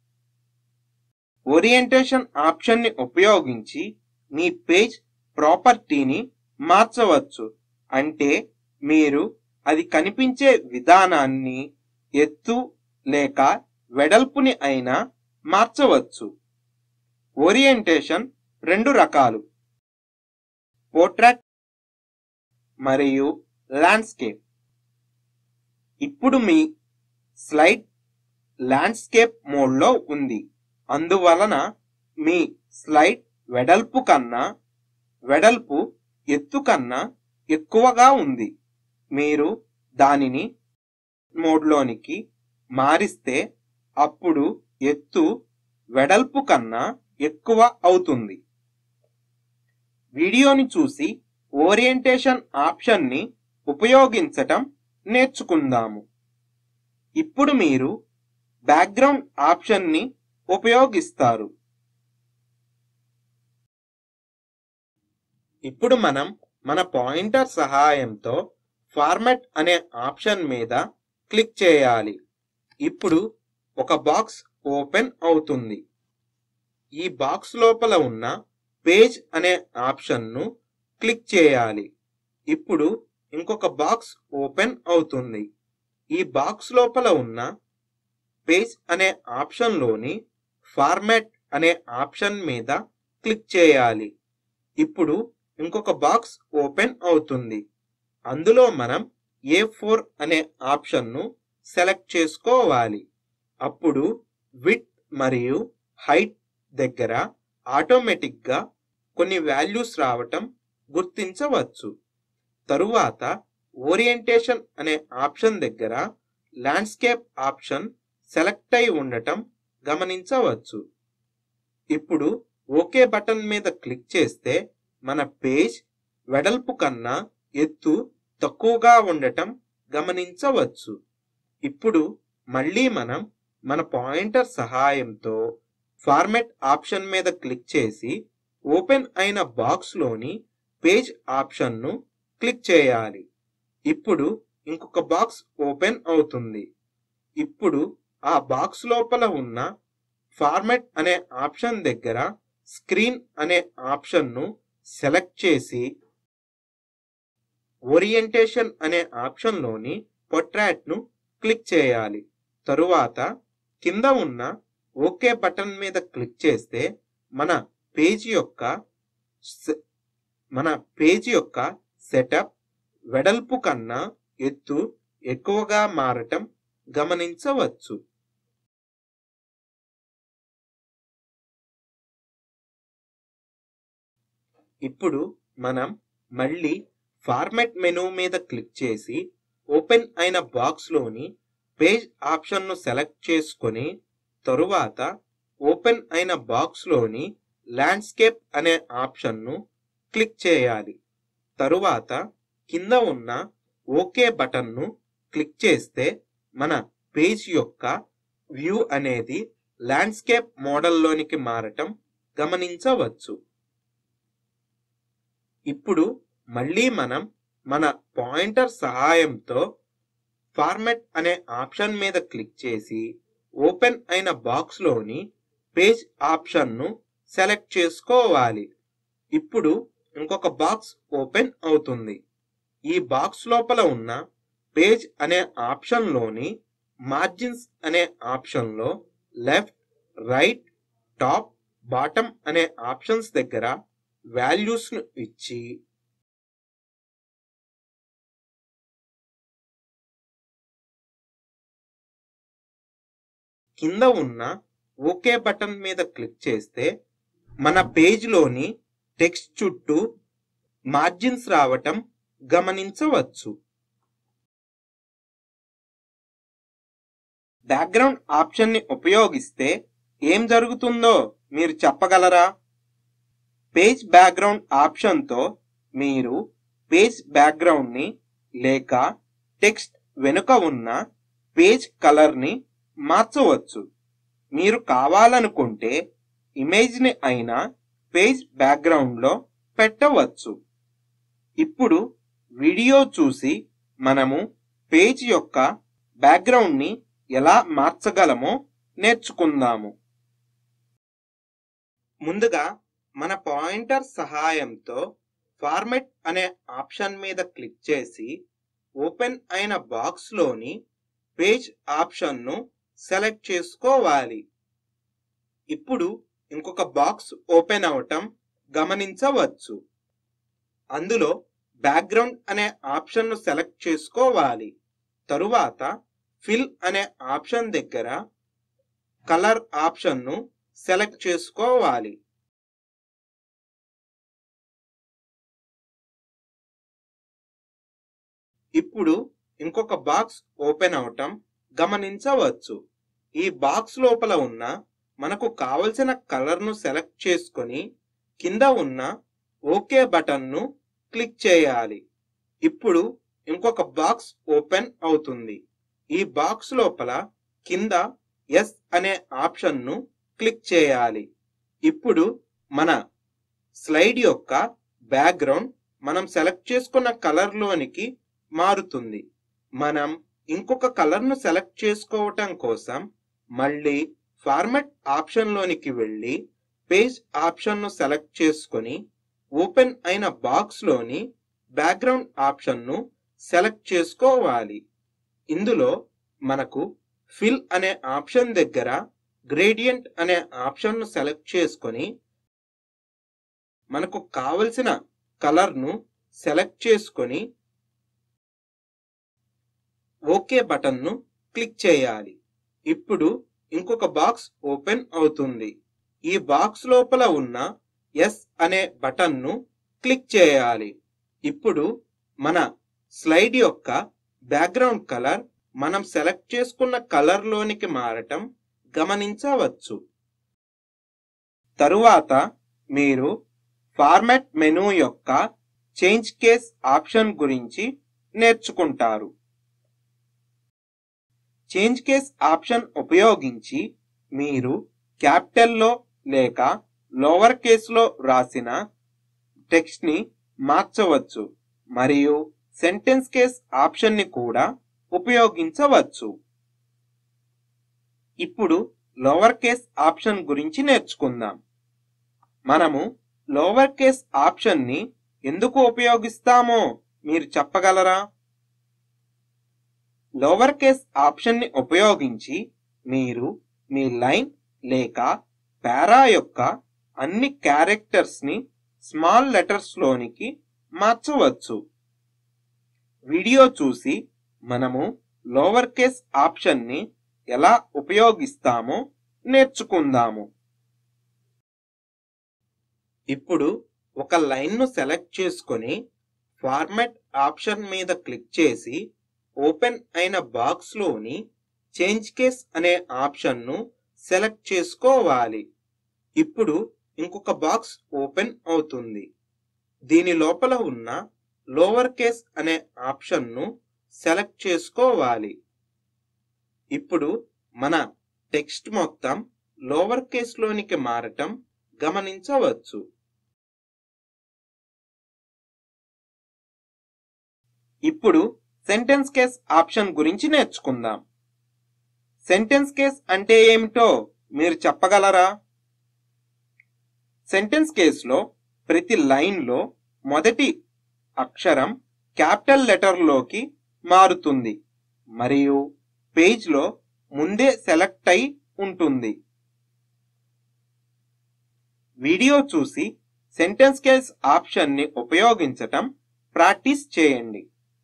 ఓరియంటేషన్ ఆప్షన్ని ఉపయోగించి మీ పేజ్ ప్రాపర్టీని మార్చవచ్చు అంటే మీరు అది కనిపించే విధానాన్ని ఎత్తు లేక వెడల్పుని అయినా మార్చవచ్చు ఓరియంటేషన్ రెండు రకాలు పోర్ట్రేట్ మరియు ల్యాండ్స్కేప్ ఇప్పుడు మీ స్లైడ్ ల్యాండ్స్కేప్ మోడ్లో ఉంది అందువలన మీ స్లైడ్ వెడల్పు కన్నా వెడల్పు ఎత్తు కన్నా ఎక్కువగా ఉంది మీరు దానిని మోడ్లోనికి మారిస్తే అప్పుడు ఎత్తు వెడల్పు కన్నా ఎక్కువ అవుతుంది వీడియోని చూసి ఓరియంటేషన్ ఆప్షన్ని ఉపయోగించటం నేర్చుకుందాము ఇప్పుడు మీరు బ్యాక్గ్రౌండ్ ఆప్షన్ని ఉపయోగిస్తారు ఇప్పుడు మనం మన పాయింటర్ సహాయంతో ఫార్మాట్ అనే ఆప్షన్ మీద క్లిక్ చేయాలి ఇప్పుడు ఒక బాక్స్ ఓపెన్ అవుతుంది ఈ బాక్స్ లోపల ఉన్న పేజ్ అనే ఆప్షన్ను క్లిక్ చేయాలి ఇప్పుడు ఇంకొక బాక్స్ ఓపెన్ అవుతుంది ఈ బాక్స్ లోపల ఉన్న పేజ్ అనే ఆప్షన్లోని ఫార్మాట్ అనే ఆప్షన్ మీద క్లిక్ చేయాలి ఇప్పుడు ఇంకొక బాక్స్ ఓపెన్ అవుతుంది అందులో మనం ఏ ఫోర్ అనే ఆప్షన్ను సెలెక్ట్ చేసుకోవాలి అప్పుడు విత్ మరియు హైట్ దగ్గర ఆటోమేటిక్గా కొన్ని వాల్యూస్ రావటం గుర్తించవచ్చు తరువాత ఓరియంటేషన్ అనే ఆప్షన్ దగ్గర ల్యాండ్స్కేప్ ఆప్షన్ సెలెక్ట్ అయి ఉండటం గమనించవచ్చు ఇప్పుడు ఓకే బటన్ మీద క్లిక్ చేస్తే మన పేజ్ వెడల్పు కన్నా ఎత్తు తక్కువగా ఉండటం గమనించవచ్చు ఇప్పుడు మళ్ళీ మనం మన పాయింటర్ సహాయంతో ఫార్మెట్ ఆప్షన్ మీద క్లిక్ చేసి ఓపెన్ అయిన బాక్స్లోని పేజ్ ఆప్షన్ను క్లిక్ చేయాలి ఇప్పుడు ఇంకొక బాక్స్ ఓపెన్ అవుతుంది ఇప్పుడు ఆ బాక్స్ లోపల ఉన్న ఫార్మాట్ అనే ఆప్షన్ దగ్గర స్క్రీన్ అనే ఆప్షన్ను సెలెక్ట్ చేసి ఓరియంటేషన్ అనే ఆప్షన్లోని పొట్రాట్ను క్లిక్ చేయాలి తరువాత కింద ఉన్న ఓకే బటన్ మీద క్లిక్ చేస్తే మన పేజీ యొక్క సె- మన పేజీ యొక్క సెటప్ వెడల్పు కన్నా ఎత్తు ఎక్కువగా మారటం గమనించవచ్చు ఇప్పుడు మనం మళ్ళీ ఫార్మాట్ మెనూ మీద క్లిక్ చేసి ఓపెన్ అయిన బాక్స్లోని పేజ్ ఆప్షన్ను సెలెక్ట్ చేసుకొని తరువాత ఓపెన్ అయిన బాక్స్లోని ల్యాండ్స్కేప్ అనే ఆప్షన్ను క్లిక్ చేయాలి తరువాత కింద ఉన్న ఓకే బటన్ను క్లిక్ చేస్తే మన పేజ్ యొక్క వ్యూ అనేది ల్యాండ్స్కేప్ మోడల్లోనికి మారటం గమనించవచ్చు ఇప్పుడు మళ్ళీ మనం మన పాయింటర్ సహాయంతో ఫార్మాట్ అనే ఆప్షన్ మీద క్లిక్ చేసి ఓపెన్ అయిన బాక్స్లోని పేజ్ ఆప్షన్ను సెలెక్ట్ చేసుకోవాలి ఇప్పుడు ఇంకొక బాక్స్ ఓపెన్ అవుతుంది ఈ బాక్స్ లోపల ఉన్న పేజ్ అనే ఆప్షన్లోని మార్జిన్స్ అనే ఆప్షన్లో లెఫ్ట్ రైట్ టాప్ బాటమ్ అనే ఆప్షన్స్ దగ్గర వాల్యూస్ను ఇచ్చి కింద ఉన్న ఓకే బటన్ మీద క్లిక్ చేస్తే మన పేజ్లోని టెక్స్ట్ చుట్టూ మార్జిన్స్ రావటం గమనించవచ్చు బ్యాక్గ్రౌండ్ ఆప్షన్ని ఉపయోగిస్తే ఏం జరుగుతుందో మీరు చెప్పగలరా పేజ్ బ్యాక్గ్రౌండ్ ఆప్షన్తో మీరు పేజ్ బ్యాక్గ్రౌండ్ని లేక టెక్స్ట్ వెనుక ఉన్న పేజ్ కలర్ని మార్చవచ్చు మీరు కావాలనుకుంటే ఇమేజ్ని అయినా పేజ్ బ్యాక్గ్రౌండ్లో పెట్టవచ్చు ఇప్పుడు వీడియో చూసి మనము పేజ్ యొక్క బ్యాక్గ్రౌండ్ని ఎలా మార్చగలమో నేర్చుకుందాము ముందుగా మన పాయింటర్ సహాయంతో ఫార్మెట్ అనే ఆప్షన్ మీద క్లిక్ చేసి ఓపెన్ అయిన బాక్స్లోని పేజ్ ఆప్షన్ను సెలెక్ట్ చేసుకోవాలి ఇప్పుడు ఇంకొక బాక్స్ ఓపెన్ అవటం గమనించవచ్చు అందులో బ్యాక్గ్రౌండ్ అనే ఆప్షన్ను సెలెక్ట్ చేసుకోవాలి తరువాత ఫిల్ అనే ఆప్షన్ దగ్గర కలర్ ఆప్షన్ను సెలెక్ట్ చేసుకోవాలి ఇప్పుడు ఇంకొక బాక్స్ ఓపెన్ అవటం గమనించవచ్చు ఈ బాక్స్ లోపల ఉన్న మనకు కావలసిన కలర్ను సెలెక్ట్ చేసుకొని కింద ఉన్న ఓకే బటన్ను క్లిక్ చేయాలి ఇప్పుడు ఇంకొక బాక్స్ ఓపెన్ అవుతుంది ఈ బాక్స్ లోపల కింద ఎస్ అనే ఆప్షన్ను క్లిక్ చేయాలి ఇప్పుడు మన స్లైడ్ యొక్క బ్యాక్గ్రౌండ్ మనం సెలెక్ట్ చేసుకున్న కలర్లోనికి మారుతుంది మనం ఇంకొక కలర్ను సెలెక్ట్ చేసుకోవటం కోసం మళ్ళీ ఫార్మాట్ ఆప్షన్లోనికి వెళ్ళి పేజ్ ఆప్షన్ను సెలెక్ట్ చేసుకొని ఓపెన్ అయిన బాక్స్లోని బ్యాక్గ్రౌండ్ ఆప్షన్ను సెలెక్ట్ చేసుకోవాలి ఇందులో మనకు ఫిల్ అనే ఆప్షన్ దగ్గర గ్రేడియంట్ అనే ఆప్షన్ను సెలెక్ట్ చేసుకొని మనకు కావలసిన కలర్ను సెలెక్ట్ చేసుకొని ఓకే బటన్ను క్లిక్ చేయాలి ఇప్పుడు ఇంకొక బాక్స్ ఓపెన్ అవుతుంది ఈ బాక్స్ లోపల ఉన్న ఎస్ అనే బటన్ను క్లిక్ చేయాలి ఇప్పుడు మన స్లైడ్ యొక్క బ్యాక్గ్రౌండ్ కలర్ మనం సెలెక్ట్ చేసుకున్న కలర్లోనికి మారటం గమనించవచ్చు తరువాత మీరు ఫార్మాట్ మెనూ యొక్క చేంజ్ కేస్ ఆప్షన్ గురించి నేర్చుకుంటారు చేంజ్ కేస్ ఆప్షన్ ఉపయోగించి మీరు క్యాపిటల్లో లేక లోవర్ కేసులో రాసిన టెక్స్ట్ని మార్చవచ్చు మరియు సెంటెన్స్ కేస్ ఆప్షన్ని కూడా ఉపయోగించవచ్చు ఇప్పుడు లోవర్ కేస్ ఆప్షన్ గురించి నేర్చుకుందాం మనము లోవర్ కేస్ ఆప్షన్ని ఎందుకు ఉపయోగిస్తామో మీరు చెప్పగలరా లోవర్ కేస్ ఆప్షన్ని ఉపయోగించి మీరు మీ లైన్ లేక పారా యొక్క అన్ని క్యారెక్టర్స్ ని స్మాల్ లెటర్స్ లోనికి మార్చవచ్చు వీడియో చూసి మనము లోవర్ కేస్ ఆప్షన్ని ఎలా ఉపయోగిస్తామో నేర్చుకుందాము ఇప్పుడు ఒక లైన్ను సెలెక్ట్ చేసుకొని ఫార్మాట్ ఆప్షన్ మీద క్లిక్ చేసి ఓపెన్ అయిన బాక్స్లోని చేంజ్ కేస్ అనే ఆప్షన్ను సెలెక్ట్ చేసుకోవాలి ఇప్పుడు ఇంకొక బాక్స్ ఓపెన్ అవుతుంది దీని లోపల ఉన్న లోవర్ కేస్ అనే ఆప్షన్ను సెలెక్ట్ చేసుకోవాలి ఇప్పుడు మన టెక్స్ట్ మొత్తం లోవర్ కేస్లోనికి మారటం గమనించవచ్చు ఇప్పుడు సెంటెన్స్ కేస్ ఆప్షన్ గురించి నేర్చుకుందాం సెంటెన్స్ కేస్ అంటే ఏమిటో మీరు చెప్పగలరా సెంటెన్స్ కేసులో ప్రతి లైన్లో మొదటి అక్షరం క్యాపిటల్ లెటర్లోకి మారుతుంది మరియు పేజ్లో ముందే సెలెక్ట్ అయి ఉంటుంది వీడియో చూసి సెంటెన్స్ కేస్ ఆప్షన్ని ఉపయోగించటం ప్రాక్టీస్ చేయండి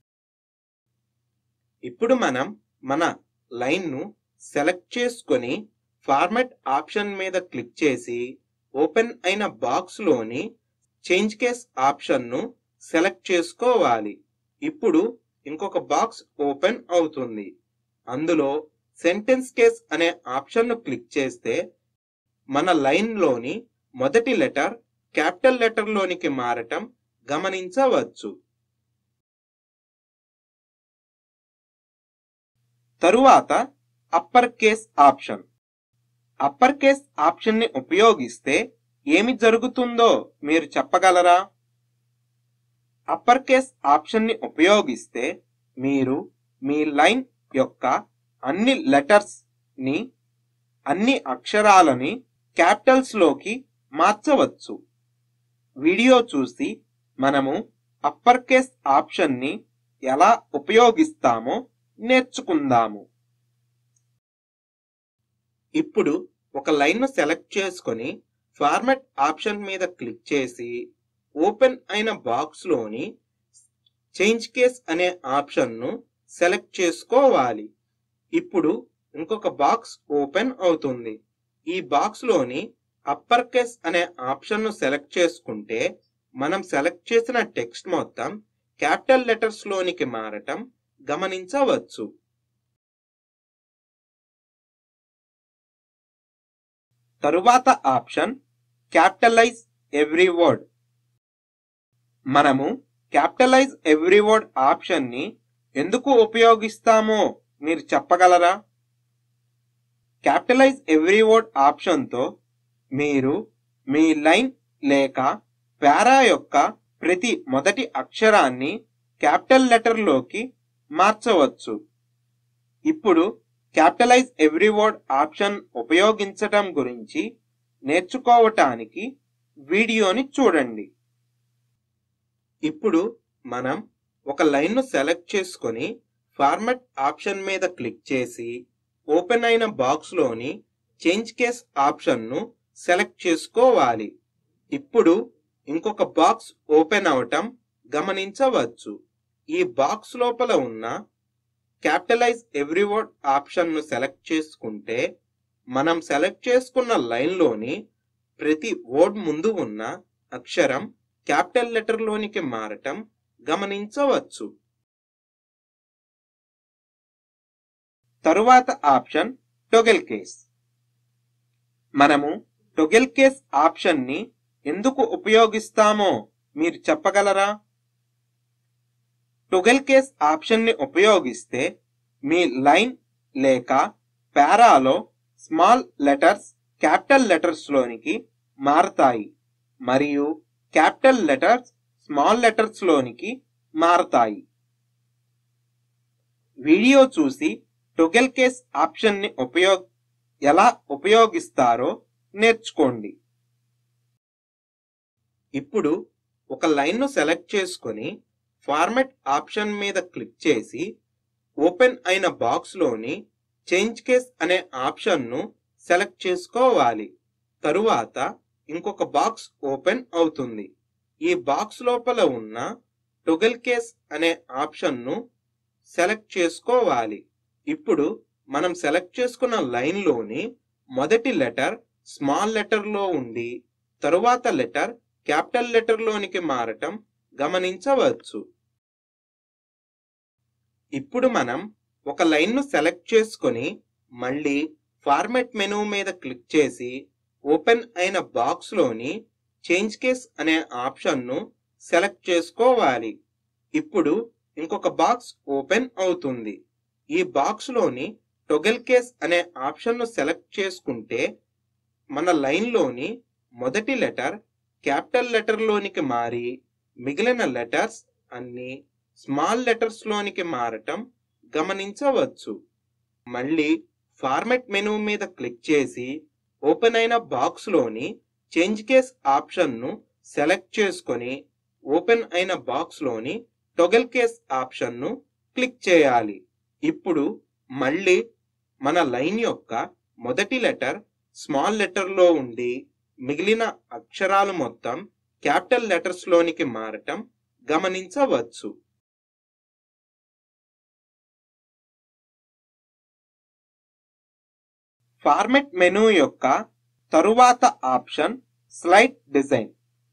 ఇప్పుడు మనం మన లైన్ను సెలెక్ట్ చేసుకొని ఫార్మాట్ ఆప్షన్ మీద క్లిక్ చేసి ఓపెన్ అయిన బాక్స్లోని చేంజ్ కేస్ ఆప్షన్ను సెలెక్ట్ చేసుకోవాలి ఇప్పుడు ఇంకొక బాక్స్ ఓపెన్ అవుతుంది అందులో సెంటెన్స్ కేస్ అనే ఆప్షన్ను క్లిక్ చేస్తే మన లైన్లోని మొదటి లెటర్ క్యాపిటల్ లెటర్లోనికి మారటం గమనించవచ్చు తరువాత upper case option upper case ఆప్షన్ని ఉపయోగిస్తే ఏమి జరుగుతుందో మీరు చెప్పగలరా అప్పర్ కేస్ ఆప్షన్ని ఉపయోగిస్తే మీరు మీ లైన్ యొక్క అన్ని లెటర్స్ ని అన్ని అక్షరాలని క్యాపిటల్స్ లోకి మార్చవచ్చు వీడియో చూసి మనము అప్పర్ కేస్ ఆప్షన్ని ఎలా ఉపయోగిస్తామో నేర్చుకుందాము ఇప్పుడు ఒక లైన్ను సెలెక్ట్ చేసుకొని ఫార్మాట్ ఆప్షన్ మీద క్లిక్ చేసి ఓపెన్ అయిన బాక్స్లోని చేంజ్ కేస్ అనే ఆప్షన్ను సెలెక్ట్ చేసుకోవాలి ఇప్పుడు ఇంకొక బాక్స్ ఓపెన్ అవుతుంది ఈ బాక్స్లోని అప్పర్ కేస్ అనే ఆప్షన్ను సెలెక్ట్ చేసుకుంటే మనం సెలెక్ట్ చేసిన టెక్స్ట్ మొత్తం క్యాపిటల్ లెటర్స్ లోనికి మారటం గమనించవచ్చు తరువాత ఆప్షన్ క్యాపిటలైజ్ ఎవ్రీ వర్డ్ మనము క్యాపిటలైజ్ ఎవ్రీ వర్డ్ ఆప్షన్ ని ఎందుకు ఉపయోగిస్తామో మీరు చెప్పగలరా క్యాపిటలైజ్ ఎవ్రీ వర్డ్ ఆప్షన్తో మీరు మీ లైన్ లేక పారా యొక్క ప్రతి మొదటి అక్షరాన్ని క్యాపిటల్ లెటర్లోకి మార్చవచ్చు ఇప్పుడు క్యాపిటలైజ్ ఎవ్రీ వర్డ్ ఆప్షన్ ఉపయోగించటం గురించి నేర్చుకోవటానికి వీడియోని చూడండి ఇప్పుడు మనం ఒక లైన్ను సెలెక్ట్ చేసుకొని ఫార్మాట్ ఆప్షన్ మీద క్లిక్ చేసి ఓపెన్ అయిన బాక్స్లోని చేంజ్ కేస్ ఆప్షన్ను సెలెక్ట్ చేసుకోవాలి ఇప్పుడు ఇంకొక బాక్స్ ఓపెన్ అవటం గమనించవచ్చు ఈ బాక్స్ లోపల ఉన్న క్యాపిటలైజ్ ఎవ్రీ వర్డ్ ఆప్షన్ను సెలెక్ట్ చేసుకుంటే మనం సెలెక్ట్ చేసుకున్న లైన్లోని ప్రతి వర్డ్ ముందు ఉన్న అక్షరం క్యాపిటల్ లెటర్లోనికి మారటం గమనించవచ్చు తరువాత ఆప్షన్ టొగెల్ కేస్ మనము టొగెల్ కేస్ ఆప్షన్ని ఎందుకు ఉపయోగిస్తామో మీరు చెప్పగలరా టొగెల్ కేస్ ఆప్షన్ని ఉపయోగిస్తే మీ లైన్ లేక పారాలో స్మాల్ లెటర్స్ క్యాపిటల్ లెటర్స్ లోనికి మారతాయి మరియు క్యాపిటల్ లెటర్స్ స్మాల్ లెటర్స్ లోనికి మారతాయి వీడియో చూసి టొగెల్ కేస్ ఆప్షన్ ని ఉపయోగ ఎలా ఉపయోగిస్తారో నేర్చుకోండి ఇప్పుడు ఒక లైన్ను సెలెక్ట్ చేసుకొని ఫార్మెట్ ఆప్షన్ మీద క్లిక్ చేసి ఓపెన్ అయిన బాక్స్లోని చేంజ్ కేస్ అనే ఆప్షన్ను సెలెక్ట్ చేసుకోవాలి తరువాత ఇంకొక బాక్స్ ఓపెన్ అవుతుంది ఈ బాక్స్ లోపల ఉన్న టొగల్ కేస్ అనే ఆప్షన్ను సెలెక్ట్ చేసుకోవాలి ఇప్పుడు మనం సెలెక్ట్ చేసుకున్న లైన్లోని మొదటి లెటర్ స్మాల్ లెటర్లో ఉండి తరువాత లెటర్ క్యాపిటల్ లెటర్లోనికి మారటం గమనించవచ్చు ఇప్పుడు మనం ఒక లైన్ను సెలెక్ట్ చేసుకొని మళ్ళీ ఫార్మెట్ మెనూ మీద క్లిక్ చేసి ఓపెన్ అయిన బాక్స్లోని చేంజ్ కేస్ అనే ఆప్షన్ను సెలెక్ట్ చేసుకోవాలి ఇప్పుడు ఇంకొక బాక్స్ ఓపెన్ అవుతుంది ఈ బాక్స్లోని టొగల్ కేస్ అనే ఆప్షన్ను సెలెక్ట్ చేసుకుంటే మన లైన్లోని మొదటి లెటర్ క్యాపిటల్ లెటర్లోనికి మారి మిగిలిన లెటర్స్ అన్ని స్మాల్ లెటర్స్లోనికి మారటం గమనించవచ్చు మళ్ళీ ఫార్మెట్ మెనూ మీద క్లిక్ చేసి ఓపెన్ అయిన బాక్స్లోని చేంజ్ కేస్ ఆప్షన్ను సెలెక్ట్ చేసుకొని ఓపెన్ అయిన బాక్స్లోని టొగల్ కేస్ ఆప్షన్ను క్లిక్ చేయాలి ఇప్పుడు మళ్ళీ మన లైన్ యొక్క మొదటి లెటర్ స్మాల్ లెటర్లో ఉండి మిగిలిన అక్షరాలు మొత్తం క్యాపిటల్ లెటర్స్లోనికి మారటం గమనించవచ్చు ఫార్మెట్ మెనూ యొక్క తరువాత ఆప్షన్ స్లైడ్ డిజైన్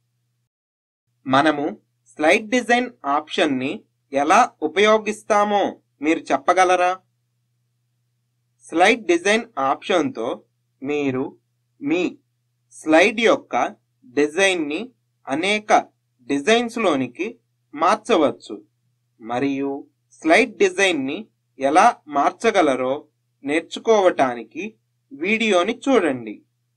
మనము స్లైడ్ డిజైన్ ఆప్షన్ని ఎలా ఉపయోగిస్తామో మీరు చెప్పగలరా స్లైడ్ డిజైన్ ఆప్షన్తో మీరు మీ స్లైడ్ యొక్క డిజైన్ని అనేక డిజైన్స్లోనికి మార్చవచ్చు మరియు స్లైడ్ డిజైన్ని ఎలా మార్చగలరో నేర్చుకోవటానికి వీడియోని చూడండి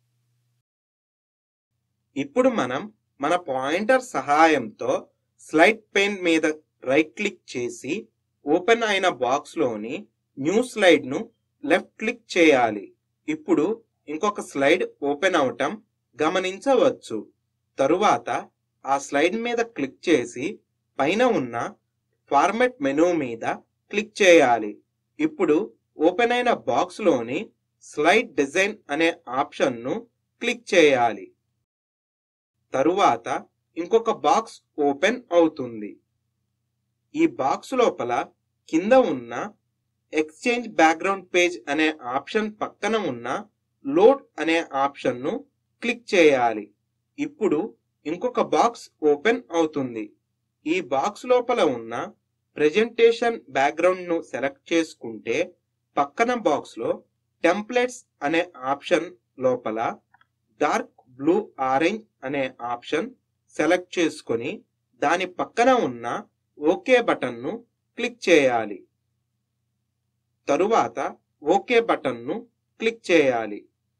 ఇప్పుడు మనం మన పాయింటర్ సహాయంతో స్లైడ్ పెన్ మీద రైట్ క్లిక్ చేసి ఓపెన్ అయిన బాక్స్లోని న్యూ స్లైడ్ను లెఫ్ట్ క్లిక్ చేయాలి ఇప్పుడు ఇంకొక స్లైడ్ ఓపెన్ అవటం గమనించవచ్చు తరువాత ఆ స్లైడ్ మీద క్లిక్ చేసి పైన ఉన్న ఫార్మెట్ మెనూ మీద క్లిక్ చేయాలి ఇప్పుడు ఓపెన్ అయిన బాక్స్లోని స్లైడ్ డిజైన్ అనే ఆప్షన్ను క్లిక్ చేయాలి తరువాత ఇంకొక బాక్స్ ఓపెన్ అవుతుంది ఈ బాక్స్ లోపల కింద ఉన్న ఎక్స్చేంజ్ బ్యాక్గ్రౌండ్ పేజ్ అనే ఆప్షన్ పక్కన ఉన్న లోడ్ అనే ఆప్షన్ను క్లిక్ చేయాలి ఇప్పుడు ఇంకొక బాక్స్ ఓపెన్ అవుతుంది ఈ బాక్స్ లోపల ఉన్న ప్రెజెంటేషన్ బ్యాక్గ్రౌండ్ ను సెలెక్ట్ చేసుకుంటే పక్కన బాక్స్ లో టెంప్లెట్స్ అనే ఆప్షన్ లోపల డార్క్ బ్లూ ఆరెంజ్ అనే ఆప్షన్ సెలెక్ట్ చేసుకొని దాని పక్కన ఉన్న ఓకే బటన్ను క్లిక్ చేయాలి తరువాత ఓకే బటన్ను క్లిక్ చేయాలి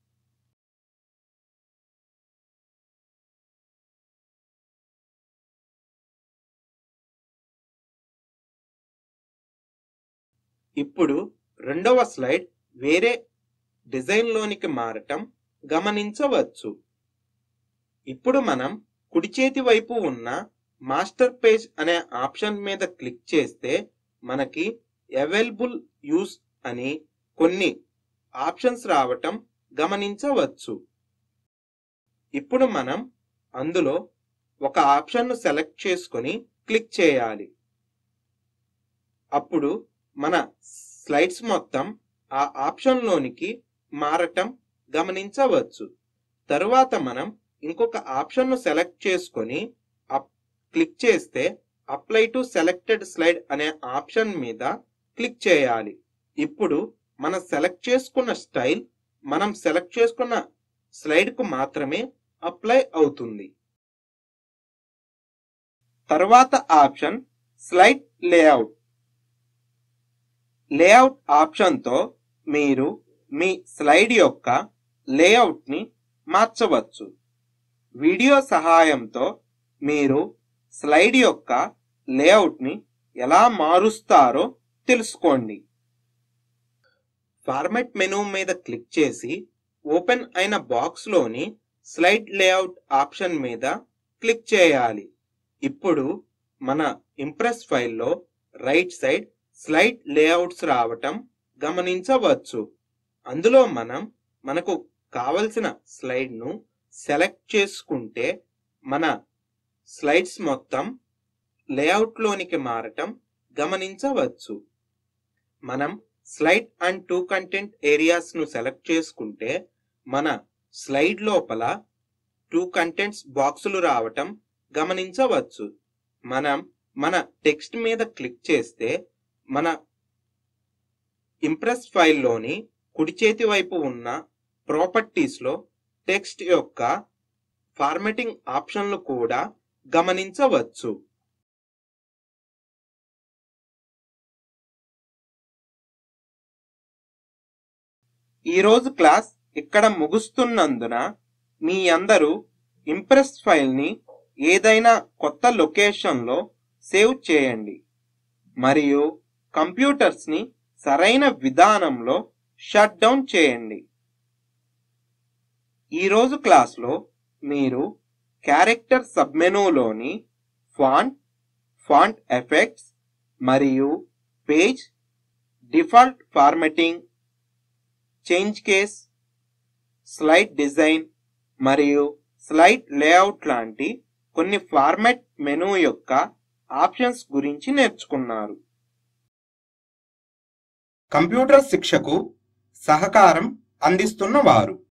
ఇప్పుడు రెండవ స్లైడ్ వేరే డిజైన్లోనికి మారటం గమనించవచ్చు ఇప్పుడు మనం కుడి చేతి వైపు ఉన్న మాస్టర్ పేజ్ అనే ఆప్షన్ మీద క్లిక్ చేస్తే మనకి అవైలబుల్ యూస్ అని కొన్ని ఆప్షన్స్ రావటం గమనించవచ్చు ఇప్పుడు మనం అందులో ఒక ఆప్షన్ను సెలెక్ట్ చేసుకొని క్లిక్ చేయాలి అప్పుడు మన స్లైడ్స్ మొత్తం ఆ ఆప్షన్లోనికి మారటం గమనించవచ్చు తరువాత మనం ఇంకొక ఆప్షన్ను సెలెక్ట్ చేసుకొని అప్ క్లిక్ చేస్తే అప్లై టు సెలెక్టెడ్ స్లైడ్ అనే ఆప్షన్ మీద క్లిక్ చేయాలి ఇప్పుడు మనం సెలెక్ట్ చేసుకున్న స్టైల్ మనం సెలెక్ట్ చేసుకున్న స్లైడ్కు మాత్రమే అప్లై అవుతుంది తర్వాత ఆప్షన్ స్లైడ్ లేఅవుట్ లేఅవుట్ ఆప్షన్తో మీరు మీ స్లైడ్ యొక్క లేఅవుట్ని మార్చవచ్చు వీడియో సహాయంతో మీరు స్లైడ్ యొక్క లేఅవుట్ని ఎలా మారుస్తారో తెలుసుకోండి ఫార్మాట్ మెనూ మీద క్లిక్ చేసి ఓపెన్ అయిన బాక్స్లోని స్లైడ్ లేఅవుట్ ఆప్షన్ మీద క్లిక్ చేయాలి ఇప్పుడు మన ఇంప్రెస్ ఫైల్లో రైట్ సైడ్ స్లైడ్ లేఅవుట్స్ రావటం గమనించవచ్చు అందులో మనం మనకు కావలసిన స్లైడ్ను సెలెక్ట్ చేసుకుంటే మన స్లైడ్స్ మొత్తం లేఅవుట్లోనికి మారటం గమనించవచ్చు మనం స్లైడ్ అండ్ టూ కంటెంట్ ఏరియాస్ను సెలెక్ట్ చేసుకుంటే మన స్లైడ్ లోపల టూ కంటెంట్స్ బాక్సులు రావటం గమనించవచ్చు మనం మన టెక్స్ట్ మీద క్లిక్ చేస్తే మన ఇంప్రెస్ ఫైల్లోని కుడి చేతి వైపు ఉన్న ప్రాపర్టీస్లో టెక్స్ట్ యొక్క ఫార్మెటింగ్ ఆప్షన్లు కూడా గమనించవచ్చు ఈరోజు క్లాస్ ఇక్కడ ముగుస్తున్నందున మీ అందరూ ఇంప్రెస్ ఫైల్ని ఏదైనా కొత్త లొకేషన్లో సేవ్ చేయండి మరియు కంప్యూటర్స్ని సరైన విధానంలో షట్ డౌన్ చేయండి ఈరోజు క్లాస్లో మీరు క్యారెక్టర్ సబ్మెనూలోని ఫాంట్ ఫాంట్ ఎఫెక్ట్స్ మరియు page default formatting change case slide design మరియు స్లైడ్ లేఅవుట్ లాంటి కొన్ని ఫార్మాట్ మెనూ యొక్క ఆప్షన్స్ గురించి నేర్చుకున్నారు కంప్యూటర్ శిక్షకు సహకారం అందిస్తున్నవారు